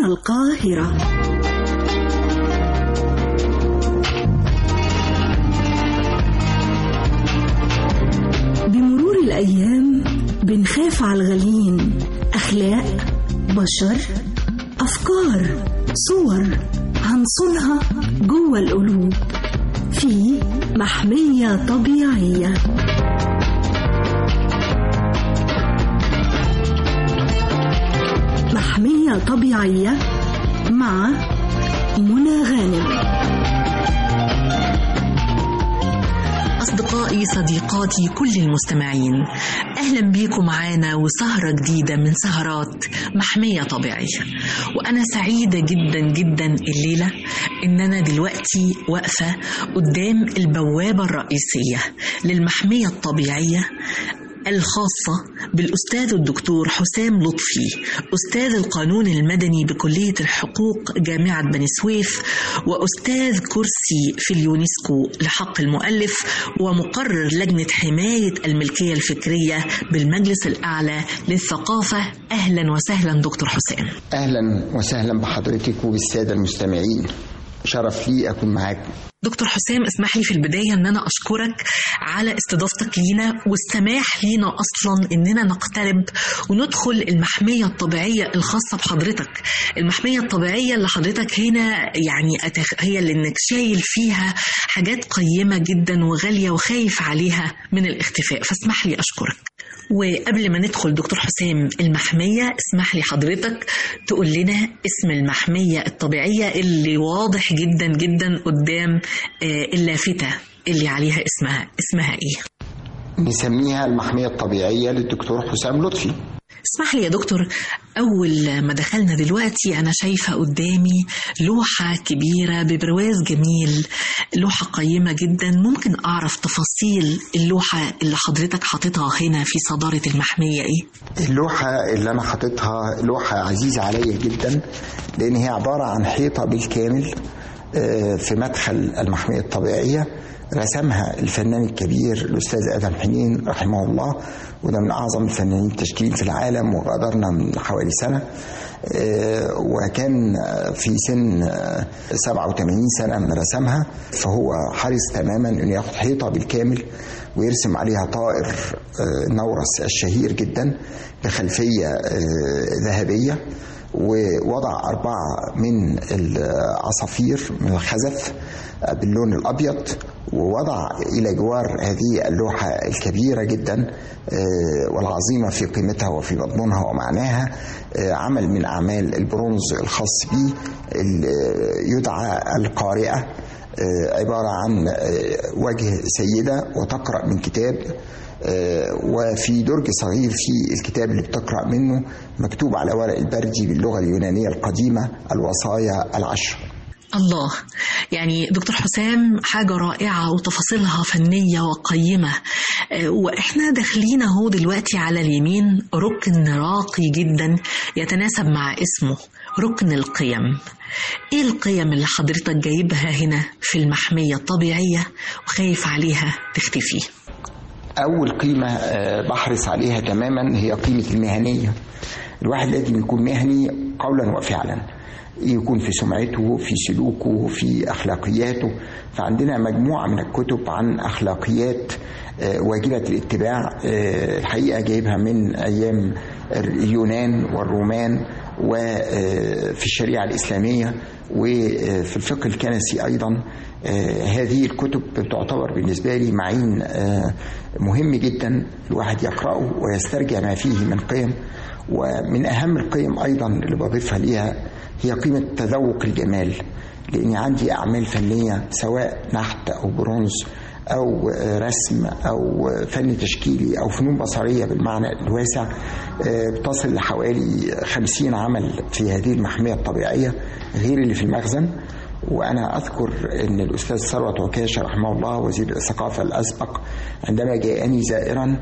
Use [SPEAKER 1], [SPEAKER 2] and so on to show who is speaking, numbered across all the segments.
[SPEAKER 1] القاهرة بمرور الأيام بنخاف على الغاليين أخلاق بشر أفكار صور هنصونها جوه القلوب في محمية طبيعية محمية طبيعية مع منى غانم
[SPEAKER 2] أصدقائي صديقاتي كل المستمعين أهلا بيكم معانا وسهرة جديدة من سهرات محمية طبيعية وأنا سعيدة جدا جدا الليلة إن أنا دلوقتي واقفة قدام البوابة الرئيسية للمحمية الطبيعية الخاصة بالأستاذ الدكتور حسام لطفي أستاذ القانون المدني بكلية الحقوق جامعة بني سويف وأستاذ كرسي في اليونسكو لحق المؤلف ومقرر لجنة حماية الملكية الفكرية بالمجلس الأعلى للثقافة أهلا وسهلا دكتور حسام
[SPEAKER 3] اهلا وسهلا بحضرتك وبالساده المستمعين شرف لي اكون معاكم
[SPEAKER 2] دكتور حسام اسمح لي في البداية ان انا اشكرك على استضافتك لينا والسماح لينا اصلا اننا نقترب وندخل المحمية الطبيعية الخاصة بحضرتك المحمية الطبيعية اللي حضرتك هنا يعني أتخ... هي اللي انك شايل فيها حاجات قيمة جدا وغالية وخايف عليها من الاختفاء فاسمح لي اشكرك وقبل ما ندخل دكتور حسام المحمية اسمح لي حضرتك تقول لنا اسم المحمية الطبيعية اللي واضح جدا جدا قدام آه، اللافتة اللي عليها اسمها اسمها ايه
[SPEAKER 3] نسميها المحميه الطبيعيه للدكتور حسام لطفي
[SPEAKER 2] اسمح لي يا دكتور أول ما دخلنا دلوقتي أنا شايفة قدامي لوحة كبيرة ببرواز جميل لوحة قيمة جدا ممكن أعرف تفاصيل اللوحة اللي حضرتك حاططها هنا في صدارة المحمية إيه؟
[SPEAKER 3] اللوحه اللي انا حاططها لوحه عزيزه عليا جدا لان هي عباره عن حيطه بالكامل آه، في مدخل المحميه الطبيعيه رسمها الفنان الكبير الاستاذ ادم حنين رحمه الله وده من اعظم الفنانين التشكيل في العالم وغادرنا من حوالي سنه آه، وكان آه، في سن آه، 87 سنه من رسمها فهو حرص تماما انه ياخد حيطه بالكامل ويرسم عليها طائر آه، نورس الشهير جدا بخلفيه آه، ذهبيه ووضع أربعة من العصافير من الخزف باللون الأبيض ووضع إلى جوار هذه اللوحة الكبيرة جدا آه، والعظيمة في قيمتها وفي مضمونها ومعناها آه، عمل من أعمال البرونز الخاص به ال- يدعى القارئة آه، عبارة عن آه، وجه سيدة وتقرأ من كتاب آه، وفي درج صغير في الكتاب اللي بتقرأ منه مكتوب على ورق البرجي باللغة اليونانية القديمة الوصايا العشر
[SPEAKER 2] الله يعني دكتور حسام حاجة رائعة وتفاصيلها فنية وقيمة آه، وإحنا داخلين أهو دلوقتي على اليمين ركن راقي جدا يتناسب مع اسمه ركن القيم إيه القيم اللي حضرتك جايبها هنا في المحمية الطبيعية وخايف عليها تختفي
[SPEAKER 3] أول قيمة آه، بحرص عليها تماما هي قيمة المهنية الواحد لازم يكون مهني قولا وفعلا يكون في سمعته في سلوكه في أخلاقياته فعندنا مجموعة من الكتب عن أخلاقيات آه، واجبة الاتباع آه، الحقيقة جايبها من أيام اليونان والرومان وفي الشريعة الإسلامية وفي الفقه الكنسي أيضا آه، هذه الكتب تعتبر بالنسبة لي معين آه، مهم جدا الواحد يقرأه ويسترجع ما فيه من قيم ومن أهم القيم أيضا اللي بضيفها ليها هي قيمة تذوق الجمال لأني عندي أعمال فنية سواء نحت أو برونز أو آه، رسم أو آه، فن تشكيلي أو فنون بصرية بالمعنى الواسع آه، بتصل لحوالي خمسين عمل في هذه المحمية الطبيعية غير اللي في المخزن وأنا أذكر أن الأستاذ ثروت عكاشة رحمه الله وزير الثقافة الأسبق عندما جاءني زائرا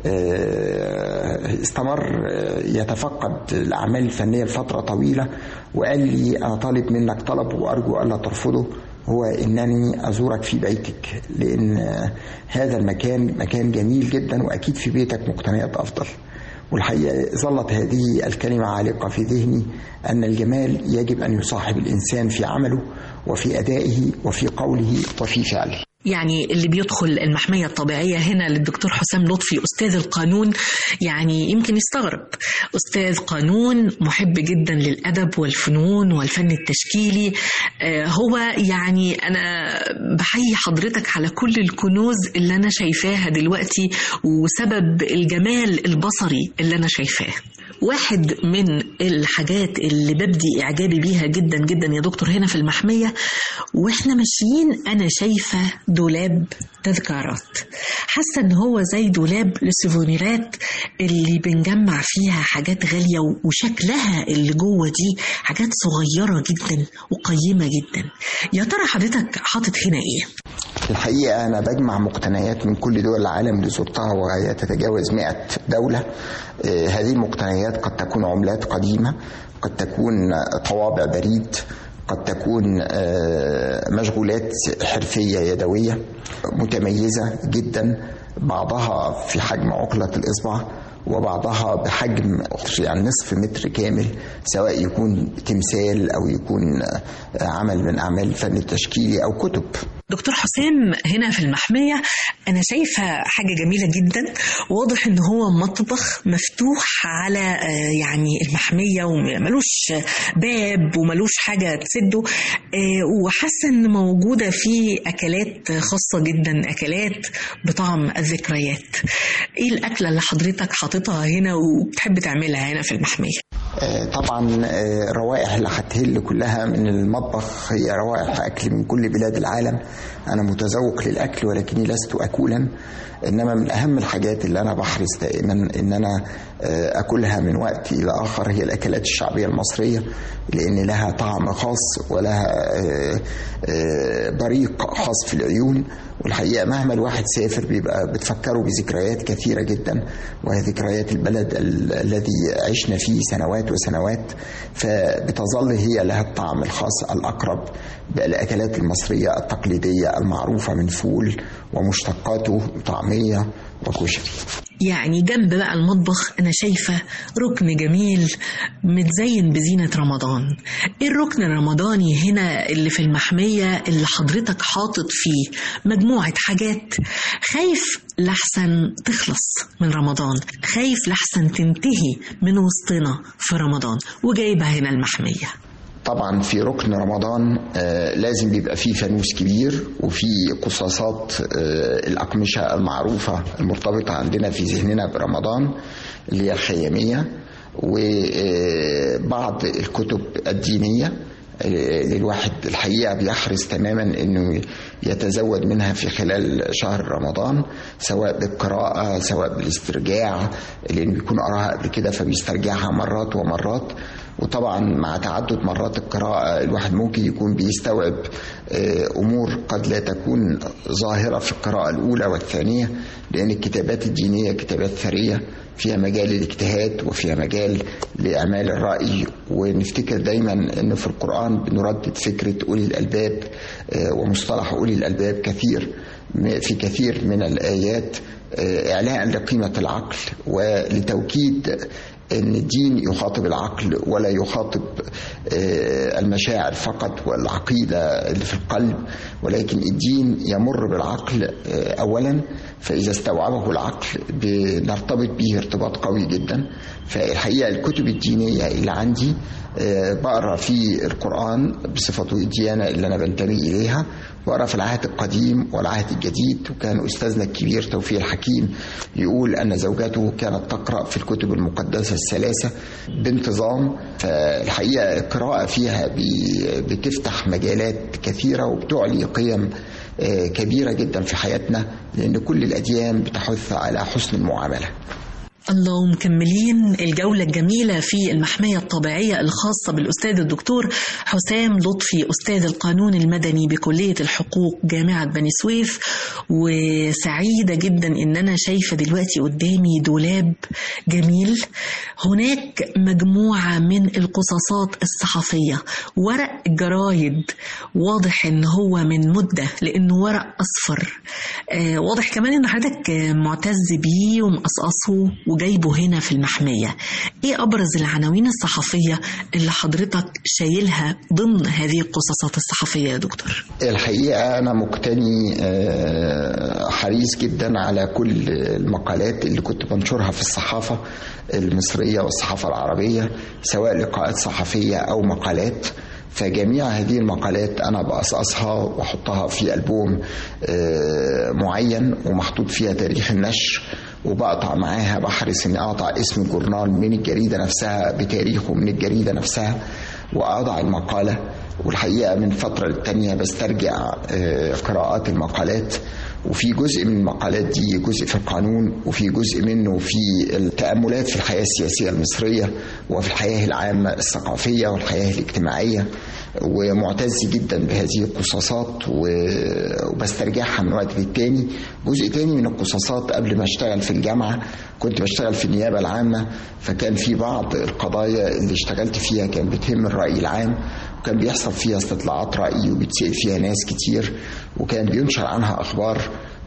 [SPEAKER 3] آه، استمر آه، يتفقد الأعمال الفنية لفترة طويلة وقال لي أنا طالب منك طلب وأرجو ألا ترفضه هو انني ازورك في بيتك لان هذا المكان مكان جميل جدا واكيد في بيتك مقتنيات افضل والحقيقة ظلت هذه الكلمة عالقة في ذهني أن الجمال يجب أن يصاحب الإنسان في عمله وفي أدائه وفي قوله وفي فعله
[SPEAKER 2] يعني اللي بيدخل المحمية الطبيعية هنا للدكتور حسام لطفي أستاذ القانون يعني يمكن يستغرب أستاذ قانون محب جدا للأدب والفنون والفن التشكيلي آه هو يعني أنا بحيي حضرتك على كل الكنوز اللي أنا شايفاها دلوقتي وسبب الجمال البصري اللي أنا شايفاه واحد من الحاجات اللي ببدي إعجابي بيها جدا جدا يا دكتور هنا في المحمية وإحنا ماشيين أنا شايفة دولاب تذكارات حاسة إن هو زي دولاب للسيفونيرات اللي بنجمع فيها حاجات غالية وشكلها اللي جوه دي حاجات صغيرة جدا وقيمة جدا يا ترى حضرتك حاطط هنا إيه؟
[SPEAKER 3] الحقيقة أنا بجمع مقتنيات من كل دول العالم اللي زرتها وهي تتجاوز 100 دولة آه، هذه المقتنيات قد تكون عملات قديمة قد تكون طوابع بريد قد تكون آه، مشغولات حرفية يدوية متميزة جدا بعضها في حجم عقلة الإصبع وبعضها بحجم يعني نصف متر كامل سواء يكون تمثال أو يكون آه، عمل من أعمال الفن التشكيلي أو كتب
[SPEAKER 2] دكتور حسام هنا في المحمية أنا شايفة حاجة جميلة جدا واضح إن هو مطبخ مفتوح على آه، يعني المحمية وملوش باب وملوش حاجة تسده آه، وحاسة إن موجودة فيه أكلات خاصة جدا أكلات بطعم الذكريات إيه الأكلة اللي حضرتك حاططها هنا وبتحب تعملها هنا في المحمية؟
[SPEAKER 3] آه، طبعا آه، روائح اللي هتهل كلها من المطبخ هي روائح اكل من كل بلاد العالم انا متذوق للاكل ولكني لست اكولا انما من اهم الحاجات اللي انا بحرص دائما ان انا آه، اكلها من وقت الى اخر هي الاكلات الشعبيه المصريه لان لها طعم خاص ولها آه، آه، بريق خاص في العيون والحقيقه مهما الواحد سافر بيبقى بتفكره بذكريات كثيره جدا وهي ذكريات البلد ال- الذي عشنا فيه سنوات وسنوات فبتظل هي لها الطعم الخاص الاقرب بالاكلات المصريه التقليديه المعروفه من فول ومشتقاته طعميه وكشري
[SPEAKER 2] يعني جنب بقى المطبخ أنا شايفة ركن جميل متزين بزينة رمضان إيه الركن الرمضاني هنا اللي في المحمية اللي حضرتك حاطط فيه مجموعة حاجات خايف لحسن تخلص من رمضان خايف لحسن تنتهي من وسطنا في رمضان وجايبها هنا المحمية
[SPEAKER 3] طبعا في ركن رمضان آه، لازم بيبقى فيه فانوس كبير وفي قصاصات آه، الأقمشة المعروفة المرتبطة عندنا في ذهننا برمضان اللي هي الخيامية وبعض الكتب الدينية آه، للواحد الحقيقة بيحرص تماما انه يتزود منها في خلال شهر رمضان سواء بالقراءة سواء بالاسترجاع لأنه بيكون قراها قبل كده فبيسترجعها مرات ومرات وطبعا مع تعدد مرات القراءة الواحد ممكن يكون بيستوعب آه، أمور قد لا تكون ظاهرة في القراءة الأولى والثانية لأن الكتابات الدينية كتابات ثرية فيها مجال للاجتهاد وفيها مجال لإعمال الرأي ونفتكر دايما أن في القرآن بنردد فكرة أولي الألباب آه، ومصطلح أولي الألباب كثير في كثير من الآيات آه، إعلاء لقيمة العقل ولتوكيد ان الدين يخاطب العقل ولا يخاطب آه، المشاعر فقط والعقيده اللي في القلب ولكن الدين يمر بالعقل آه، اولا فاذا استوعبه العقل بنرتبط به ارتباط قوي جدا فالحقيقه الكتب الدينيه اللي عندي آه، بقرا في القران بصفته الديانه اللي انا بنتمي اليها بقرا في العهد القديم والعهد الجديد وكان استاذنا الكبير توفيق الحكيم يقول ان زوجته كانت تقرا في الكتب المقدسه الثلاثه بانتظام فالحقيقه القراءه فيها بي- بتفتح مجالات كثيره وبتعلي قيم آه، كبيره جدا في حياتنا لان كل الاديان بتحث على حسن المعامله
[SPEAKER 2] الله مكملين الجولة الجميلة في المحمية الطبيعية الخاصة بالأستاذ الدكتور حسام لطفي أستاذ القانون المدني بكلية الحقوق جامعة بني سويف وسعيدة جدا إن أنا شايفة دلوقتي قدامي دولاب جميل هناك مجموعة من القصاصات الصحفية ورق جرايد واضح إن هو من مدة لأنه ورق أصفر آه واضح كمان إن حضرتك آه، معتز بيه ومقصقصه وجايبه هنا في المحمية ايه ابرز العناوين الصحفية اللي حضرتك شايلها ضمن هذه القصصات الصحفية يا دكتور
[SPEAKER 3] الحقيقة أنا مقتني آه، حريص جدا على كل المقالات اللي كنت بنشرها في الصحافة المصرية والصحافة العربية سواء لقاءات صحفية أو مقالات فجميع هذه المقالات أنا بقصقصها وأحطها في ألبوم آه، معين ومحطوط فيها تاريخ النشر وبقطع معاها بحرص اني اقطع اسم الجورنال من الجريده نفسها بتاريخه من الجريده نفسها واضع المقاله والحقيقه من فتره للتانيه بسترجع آه، قراءات المقالات وفي جزء من المقالات دي جزء في القانون وفي جزء منه في التأملات في الحياة السياسية المصرية وفي الحياة العامة الثقافية والحياة الاجتماعية ومعتز جدا بهذه القصاصات و- وبسترجعها من وقت للتاني جزء تاني من القصاصات قبل ما اشتغل في الجامعة كنت بشتغل في النيابة العامة فكان في بعض القضايا اللي اشتغلت فيها كان بتهم الرأي العام وكان بيحصل فيها استطلاعات رأي وبتسأل فيها ناس كتير وكان بينشر عنها أخبار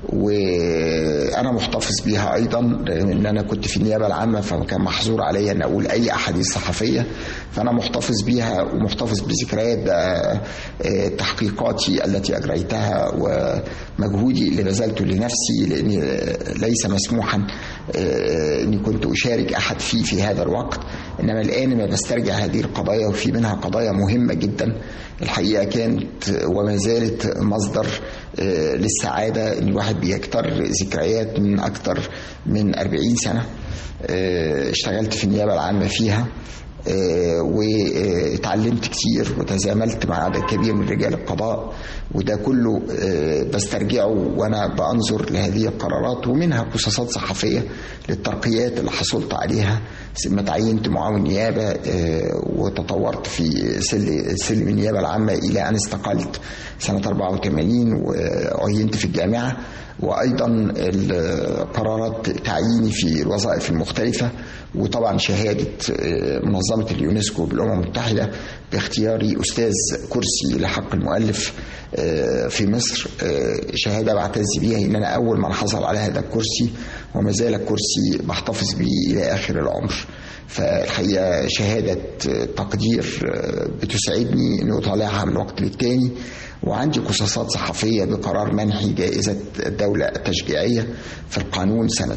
[SPEAKER 3] وانا محتفظ بيها ايضا لان انا كنت في النيابه العامه فكان محظور عليا ان اقول اي احاديث صحفيه فانا محتفظ بيها ومحتفظ بذكريات آه، آه، تحقيقاتي التي اجريتها ومجهودي اللي بذلته لنفسي لاني آه، ليس مسموحا آه، اني كنت اشارك احد فيه في هذا الوقت انما الان ما بسترجع هذه القضايا وفي منها قضايا مهمه جدا الحقيقه كانت وما زالت مصدر آه، للسعاده ان الواحد بيكتر ذكريات من اكثر من 40 سنه آه، اشتغلت في النيابه العامه فيها آه، واتعلمت كتير وتزاملت مع عدد كبير من رجال القضاء وده كله آه، بسترجعه وانا بانظر لهذه القرارات ومنها قصصات صحفيه للترقيات اللي حصلت عليها ثم تعينت معاون نيابه آه، وتطورت في سل- سلم النيابه العامه الى ان استقلت سنه 84 وعينت في الجامعه وايضا القرارات تعييني في الوظائف المختلفه وطبعا شهاده آه، منظمه اليونسكو بالامم المتحده باختياري استاذ كرسي لحق المؤلف آه، في مصر آه، شهاده بعتز بيها ان انا اول من حصل على هذا الكرسي وما زال الكرسي بحتفظ به الى اخر العمر فالحقيقه شهاده تقدير آه، بتسعدني اني اطالعها من وقت للتاني وعندي قصاصات صحفية بقرار منحي جائزة الدولة التشجيعية في القانون سنة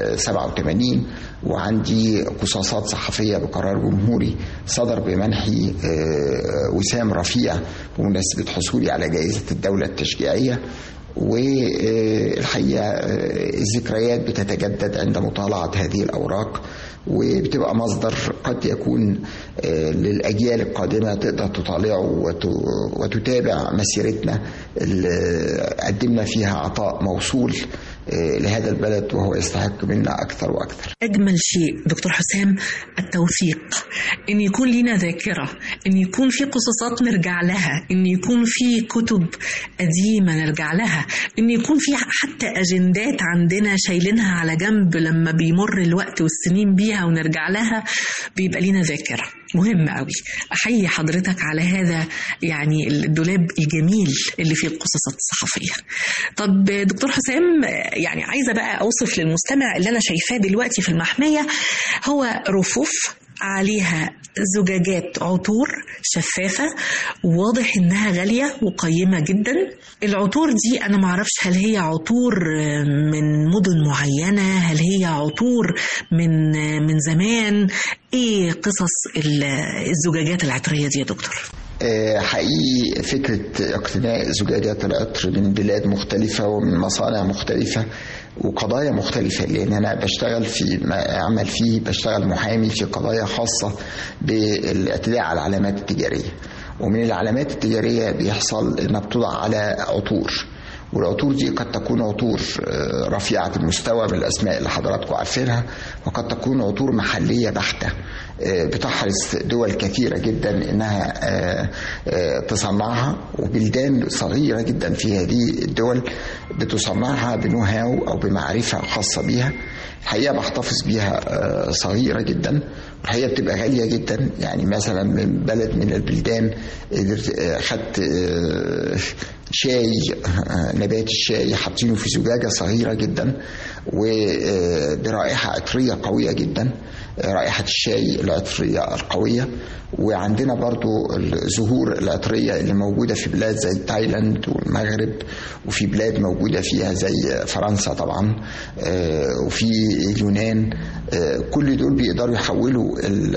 [SPEAKER 3] 87 وعندي قصاصات صحفية بقرار جمهوري صدر بمنحي آه، وسام رفيع بمناسبة حصولي على جائزة الدولة التشجيعية والحقيقة آه، الذكريات بتتجدد عند مطالعة هذه الأوراق وبتبقى مصدر قد يكون آه، للأجيال القادمة تقدر تطالعه وت- وتتابع مسيرتنا اللي قدمنا فيها عطاء موصول آه، لهذا البلد وهو يستحق منا أكثر وأكثر
[SPEAKER 2] أجمل شيء دكتور حسام التوثيق إن يكون لنا ذاكرة إن يكون في قصصات نرجع لها إن يكون في كتب قديمة نرجع لها إن يكون في حتى أجندات عندنا شايلينها على جنب لما بيمر الوقت والسنين بيها ونرجع لها بيبقى لنا ذاكرة مهم قوي أحيي حضرتك على هذا يعني الدولاب الجميل اللي فيه القصصات الصحفية طب دكتور حسام يعني عايزة بقى أوصف للمستمع اللي أنا شايفاه دلوقتي في المحمية هو رفوف عليها زجاجات عطور شفافة واضح إنها غالية وقيمة جدا العطور دي أنا معرفش هل هي عطور من مدن معينة هل هي عطور من من زمان إيه قصص ال- الزجاجات العطرية دي يا دكتور
[SPEAKER 3] آه، حقيقي فكرة اقتناء زجاجات العطر من بلاد مختلفة ومن مصانع مختلفة وقضايا مختلفة لأن أنا بشتغل في ما أعمل فيه بشتغل محامي في قضايا خاصة بالاعتداء على العلامات التجارية ومن العلامات التجارية بيحصل إنها بتوضع على عطور والعطور دي قد تكون عطور آه، رفيعة المستوى بالأسماء اللي حضراتكم عارفينها وقد تكون عطور محلية بحتة آه، بتحرص دول كثيرة جدا إنها آه، آه، تصنعها وبلدان صغيرة جدا في هذه الدول بتصنعها بنو هاو أو بمعرفة خاصة بيها الحقيقة بحتفظ بيها آه، صغيرة جدا الحقيقه بتبقى غاليه جدا يعني مثلا من بلد من البلدان خدت شاي نبات الشاي حاطينه في زجاجه صغيره جدا وبرائحه عطريه قويه جدا رائحه الشاي العطريه القويه وعندنا برضو الزهور العطريه اللي موجوده في بلاد زي تايلاند والمغرب وفي بلاد موجوده فيها زي فرنسا طبعا وفي اليونان كل دول بيقدروا يحولوا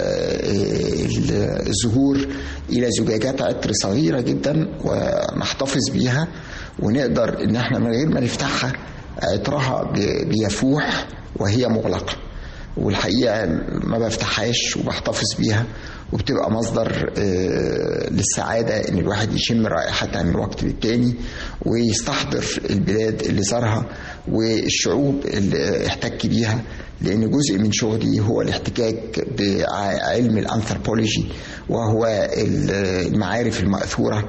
[SPEAKER 3] الزهور الى زجاجات عطر صغيره جدا ونحتفظ بيها ونقدر ان احنا من غير ما نفتحها عطرها بيفوح وهي مغلقه والحقيقه ما بفتحهاش وبحتفظ بيها وبتبقى مصدر للسعادة إن الواحد يشم رائحتها من وقت للتاني ويستحضر البلاد اللي زارها والشعوب اللي احتك بيها لأن جزء من شغلي هو الاحتكاك بعلم الأنثروبولوجي وهو المعارف المأثورة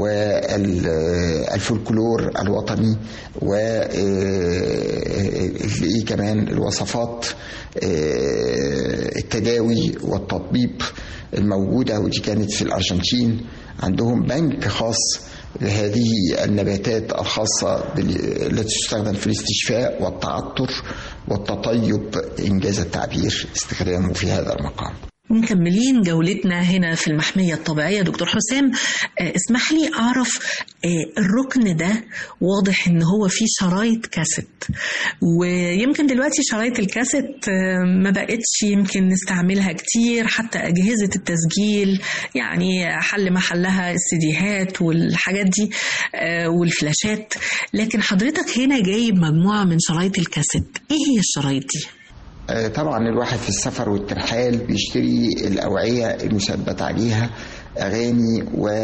[SPEAKER 3] والفولكلور الوطني و ايه كمان الوصفات التداوي والتطبيب الموجودة ودي كانت في الأرجنتين عندهم بنك خاص بهذه النباتات الخاصة التي تستخدم في الاستشفاء والتعطر والتطيب إنجاز التعبير استخدامه في هذا المقام
[SPEAKER 2] مكملين جولتنا هنا في المحمية الطبيعية دكتور حسام اسمح لي أعرف الركن ده واضح إن هو فيه شرايط كاسيت ويمكن دلوقتي شرايط الكاسيت ما بقتش يمكن نستعملها كتير حتى أجهزة التسجيل يعني حل محلها السيديهات والحاجات دي والفلاشات لكن حضرتك هنا جايب مجموعة من شرايط الكاسيت إيه هي الشرايط دي؟
[SPEAKER 3] طبعا الواحد في السفر والترحال بيشتري الأوعية المثبت عليها أغاني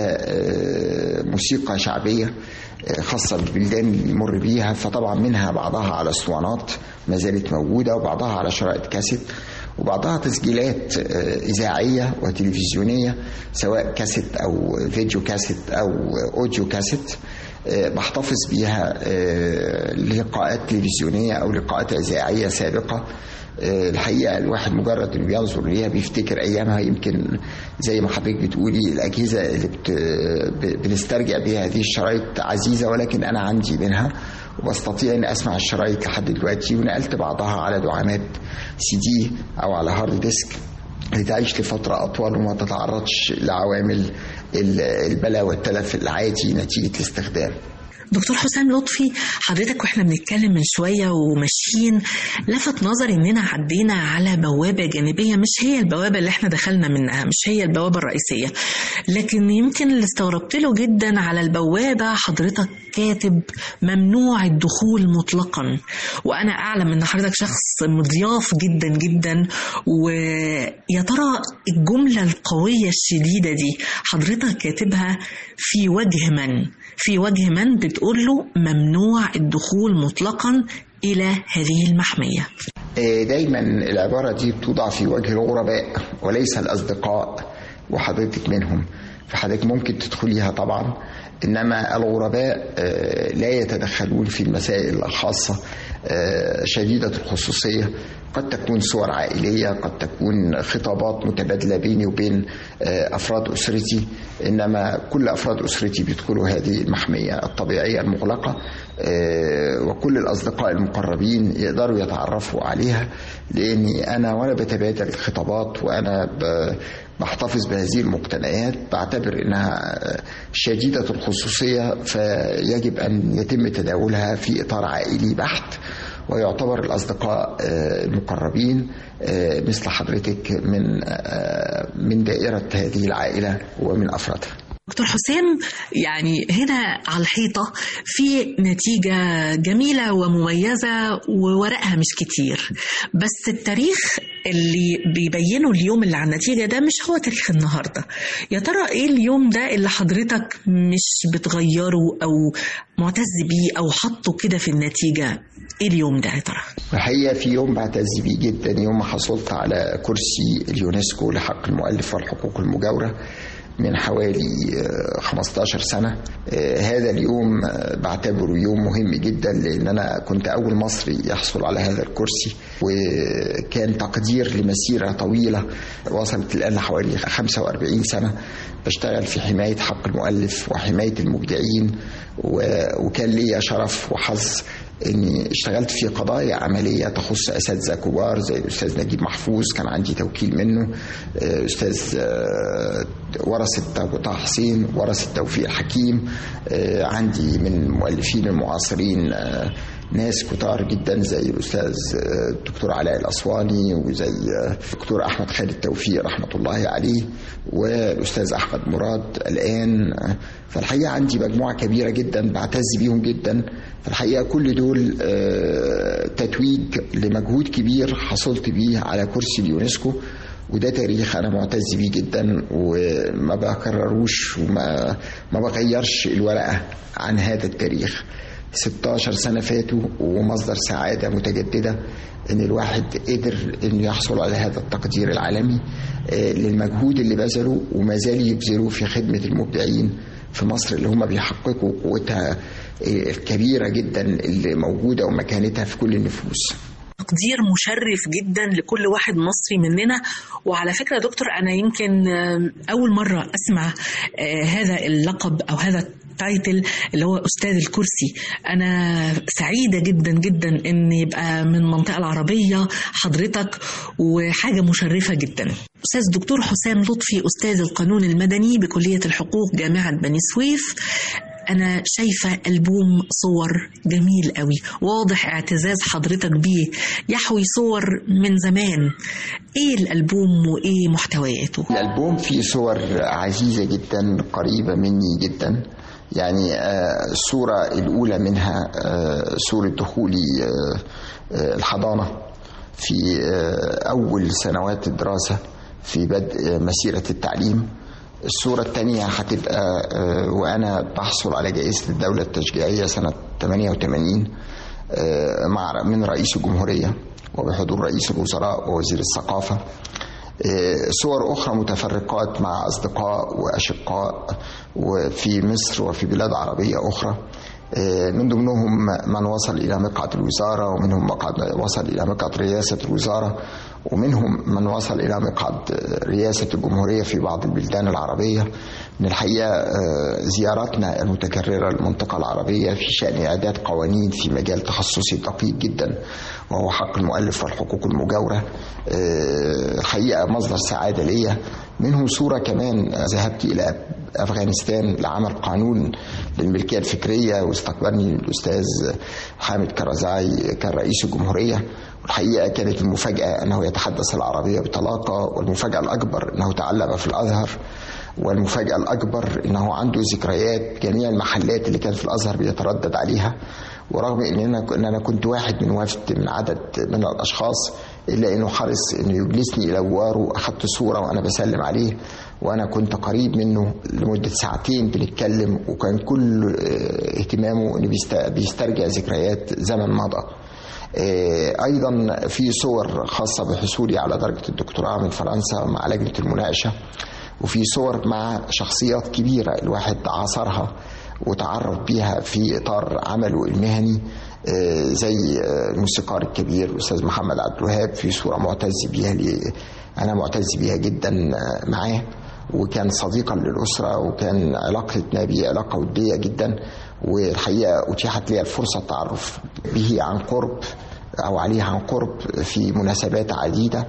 [SPEAKER 3] وموسيقى شعبية خاصة بالبلدان اللي يمر بيها فطبعا منها بعضها على اسطوانات ما زالت موجودة وبعضها على شرائط كاسيت وبعضها تسجيلات إذاعية وتلفزيونية سواء كاسيت أو فيديو كاسيت أو أوديو كاسيت بحتفظ بيها لقاءات تلفزيونية أو لقاءات إذاعية سابقة الحقيقه الواحد مجرد انه بينظر ليها بيفتكر ايامها يمكن زي ما حضرتك بتقولي الاجهزه اللي بت... بنسترجع بيها هذه الشرايط عزيزه ولكن انا عندي منها وبستطيع ان اسمع الشرايط لحد دلوقتي ونقلت بعضها على دعامات سي دي او على هارد ديسك لتعيش لفترة أطول وما تتعرضش لعوامل البلاء والتلف العادي نتيجة الاستخدام
[SPEAKER 2] دكتور حسام لطفي حضرتك واحنا بنتكلم من شوية وماشيين لفت نظري اننا عدينا على بوابة جانبية مش هي البوابة اللي احنا دخلنا منها مش هي البوابة الرئيسية لكن يمكن اللي استغربت له جدا على البوابة حضرتك كاتب ممنوع الدخول مطلقا وانا اعلم ان حضرتك شخص مضياف جدا جدا ويا ترى الجملة القوية الشديدة دي حضرتك كاتبها في وجه من في وجه من بتقول له ممنوع الدخول مطلقا إلى هذه المحمية
[SPEAKER 3] دايما العبارة دي بتوضع في وجه الغرباء وليس الأصدقاء وحضرتك منهم فحضرتك ممكن تدخليها طبعا إنما الغرباء لا يتدخلون في المسائل الخاصة شديدة الخصوصية قد تكون صور عائلية قد تكون خطابات متبادلة بيني وبين أفراد أسرتي إنما كل أفراد أسرتي بيدخلوا هذه المحمية الطبيعية المغلقة وكل الأصدقاء المقربين يقدروا يتعرفوا عليها لأني أنا وأنا بتبادل الخطابات وأنا بحتفظ بهذه المقتنيات بعتبر انها شديده الخصوصيه فيجب ان يتم تداولها في اطار عائلي بحت ويعتبر الاصدقاء المقربين مثل حضرتك من من دائره هذه العائله ومن افرادها.
[SPEAKER 2] دكتور حسام يعني هنا على الحيطة في نتيجة جميلة ومميزة وورقها مش كتير بس التاريخ اللي بيبينه اليوم اللي على النتيجة ده مش هو تاريخ النهاردة يا ترى ايه اليوم ده اللي حضرتك مش بتغيره او معتز بيه او حاطه كده في النتيجة ايه اليوم ده يا ترى؟
[SPEAKER 3] الحقيقة في يوم بعتز بيه جدا يوم ما حصلت على كرسي اليونسكو لحق المؤلف والحقوق المجاورة من حوالي 15 سنة هذا اليوم بعتبره يوم مهم جدا لأن أنا كنت أول مصري يحصل على هذا الكرسي وكان تقدير لمسيرة طويلة وصلت الآن لحوالي 45 سنة بشتغل في حماية حق المؤلف وحماية المبدعين وكان لي شرف وحظ اني اشتغلت في قضايا عمليه تخص اساتذه كبار زي الاستاذ نجيب محفوظ كان عندي توكيل منه استاذ ورثه طه حسين ورثه توفيق حكيم عندي من المؤلفين المعاصرين ناس كتار جدا زي الاستاذ الدكتور علاء الاسواني وزي الدكتور احمد خالد توفيق رحمه الله عليه والاستاذ احمد مراد الان فالحقيقه عندي مجموعه كبيره جدا بعتز بيهم جدا فالحقيقه كل دول تتويج لمجهود كبير حصلت بيه على كرسي اليونسكو وده تاريخ انا معتز بيه جدا وما بكرروش وما ما بغيرش الورقه عن هذا التاريخ 16 سنة فاتوا ومصدر سعادة متجددة إن الواحد قدر إنه يحصل على هذا التقدير العالمي للمجهود اللي بذله وما زال يبذله في خدمة المبدعين في مصر اللي هم بيحققوا قوتها الكبيرة جدا اللي موجودة ومكانتها في كل النفوس.
[SPEAKER 2] تقدير مشرف جدا لكل واحد مصري مننا وعلى فكره دكتور انا يمكن اول مره اسمع هذا اللقب او هذا التايتل اللي هو استاذ الكرسي انا سعيده جدا جدا ان يبقى من المنطقه العربيه حضرتك وحاجه مشرفه جدا استاذ دكتور حسام لطفي استاذ القانون المدني بكليه الحقوق جامعه بني سويف أنا شايفة ألبوم صور جميل قوي واضح اعتزاز حضرتك بيه يحوي صور من زمان إيه الألبوم وإيه محتوياته؟
[SPEAKER 3] الألبوم فيه صور عزيزة جدا قريبة مني جدا يعني الصورة الأولى منها صورة دخولي الحضانة في أول سنوات الدراسة في بدء مسيرة التعليم الصورة الثانية هتبقى وأنا بحصل على جائزة الدولة التشجيعية سنة 88 مع من رئيس الجمهورية وبحضور رئيس الوزراء ووزير الثقافة صور أخرى متفرقات مع أصدقاء وأشقاء وفي مصر وفي بلاد عربية أخرى من ضمنهم من وصل إلى مقعد الوزارة ومنهم مقعد وصل إلى مقعد رئاسة الوزارة ومنهم من وصل إلى مقعد رئاسة الجمهورية في بعض البلدان العربية من الحقيقة زياراتنا المتكررة للمنطقة العربية في شأن إعداد قوانين في مجال تخصصي دقيق جدا وهو حق المؤلف والحقوق المجاورة الحقيقة مصدر سعادة ليا منهم صورة كمان ذهبت إلى أفغانستان لعمل قانون للملكية الفكرية واستقبلني الأستاذ حامد كرزاي كان رئيس الجمهورية والحقيقة كانت المفاجأة أنه يتحدث العربية بطلاقة والمفاجأة الأكبر أنه تعلم في الأزهر والمفاجأة الأكبر أنه عنده ذكريات جميع المحلات اللي كان في الأزهر بيتردد عليها ورغم ان انا ان انا كنت واحد من وفد من عدد من الاشخاص الا انه حرص انه يجلسني الى جواره اخذت صوره وانا بسلم عليه وانا كنت قريب منه لمده ساعتين بنتكلم وكان كل اهتمامه انه بيسترجع ذكريات زمن مضى ايضا في صور خاصه بحصولي على درجه الدكتوراه من فرنسا مع لجنه المناقشه وفي صور مع شخصيات كبيره الواحد عاصرها وتعرف بيها في اطار عمله المهني زي الموسيقار الكبير الاستاذ محمد عبد الوهاب في صوره معتز بيها لي انا معتز بيها جدا معاه وكان صديقا للاسره وكان علاقتنا بيه علاقه وديه جدا والحقيقه اتيحت لي الفرصه التعرف به عن قرب او عليه عن قرب في مناسبات عديده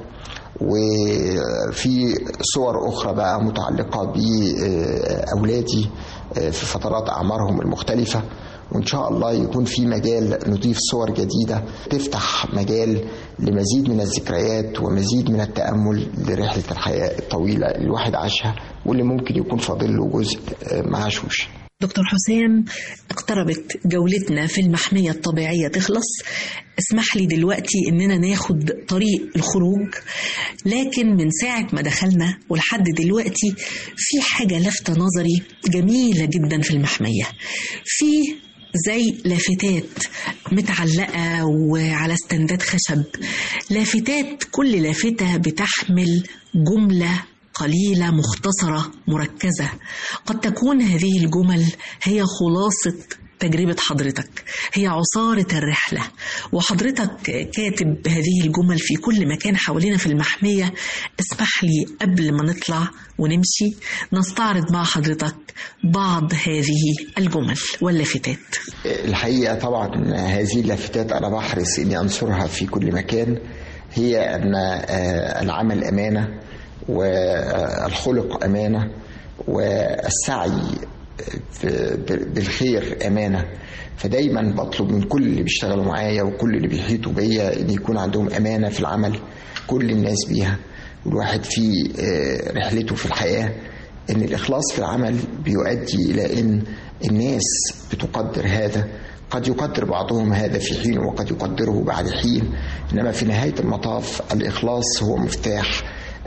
[SPEAKER 3] وفي صور اخرى بقى متعلقه باولادي في فترات اعمارهم المختلفه وان شاء الله يكون في مجال نضيف صور جديده تفتح مجال لمزيد من الذكريات ومزيد من التامل لرحله الحياه الطويله اللي الواحد عاشها واللي ممكن يكون فاضل له جزء ما عاشوش.
[SPEAKER 2] دكتور حسام اقتربت جولتنا في المحمية الطبيعية تخلص اسمح لي دلوقتي اننا ناخد طريق الخروج لكن من ساعة ما دخلنا ولحد دلوقتي في حاجة لفتة نظري جميلة جدا في المحمية في زي لافتات متعلقة وعلى استندات خشب لافتات كل لافتة بتحمل جملة قليلة مختصرة مركزة قد تكون هذه الجمل هي خلاصة تجربة حضرتك هي عصارة الرحلة وحضرتك كاتب هذه الجمل في كل مكان حوالينا في المحمية اسمح لي قبل ما نطلع ونمشي نستعرض مع حضرتك بعض هذه الجمل واللافتات
[SPEAKER 3] الحقيقة طبعا هذه اللافتات أنا بحرص إني أنشرها في كل مكان هي أن العمل أمانة والخلق أمانة والسعي بالخير أمانة فدايما بطلب من كل اللي بيشتغلوا معايا وكل اللي بيحيطوا بيا ان يكون عندهم امانه في العمل كل الناس بيها والواحد في رحلته في الحياه ان الاخلاص في العمل بيؤدي الى ان الناس بتقدر هذا قد يقدر بعضهم هذا في حين وقد يقدره بعد حين انما في نهايه المطاف الاخلاص هو مفتاح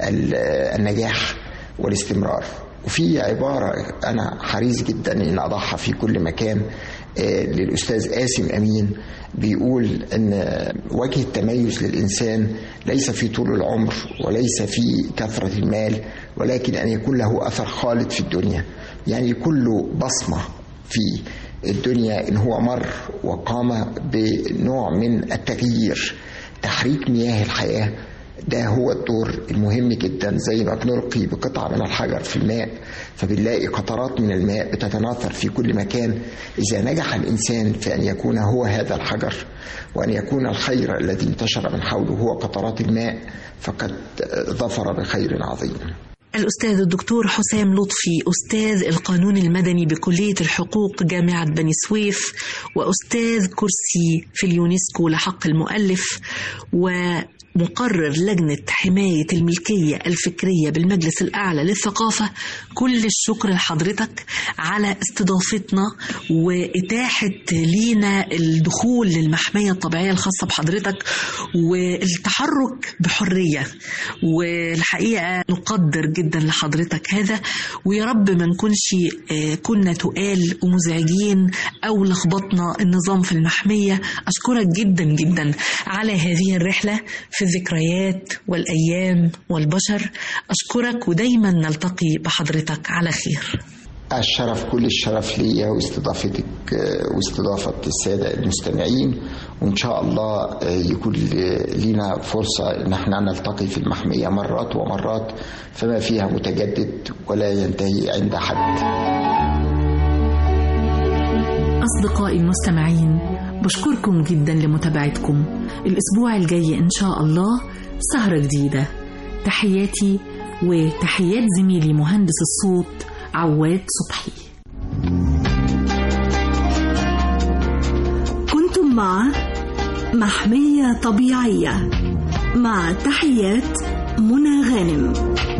[SPEAKER 3] النجاح والاستمرار وفي عبارة أنا حريص جدا إن أضعها في كل مكان للأستاذ قاسم أمين بيقول أن وجه التميز للإنسان ليس في طول العمر وليس في كثرة المال ولكن أن يكون له أثر خالد في الدنيا يعني يكون له بصمة في الدنيا إن هو مر وقام بنوع من التغيير تحريك مياه الحياه ده هو الدور المهم جدا زي ما بنلقي بقطعة من الحجر في الماء فبنلاقي قطرات من الماء بتتناثر في كل مكان إذا نجح الإنسان في أن يكون هو هذا الحجر وأن يكون الخير الذي انتشر من حوله هو قطرات الماء فقد ظفر بخير عظيم
[SPEAKER 2] الأستاذ الدكتور حسام لطفي أستاذ القانون المدني بكلية الحقوق جامعة بني سويف وأستاذ كرسي في اليونسكو لحق المؤلف و مقرر لجنة حماية الملكية الفكرية بالمجلس الأعلى للثقافة كل الشكر لحضرتك على استضافتنا وإتاحة لينا الدخول للمحمية الطبيعية الخاصة بحضرتك والتحرك بحرية والحقيقة نقدر جدا لحضرتك هذا ويا رب ما نكونش كنا تقال ومزعجين أو لخبطنا النظام في المحمية أشكرك جدا جدا على هذه الرحلة في الذكريات والأيام والبشر أشكرك ودايما نلتقي بحضرتك على خير
[SPEAKER 3] الشرف كل الشرف ليا واستضافتك واستضافة السادة المستمعين وإن شاء الله يكون لنا فرصة إن احنا نلتقي في المحمية مرات ومرات فما فيها متجدد ولا ينتهي عند حد
[SPEAKER 1] أصدقائي المستمعين بشكركم جدا لمتابعتكم الأسبوع الجاي إن شاء الله سهرة جديدة تحياتي وتحيات زميلي مهندس الصوت عواد صبحي كنتم مع محمية طبيعية مع تحيات منى غانم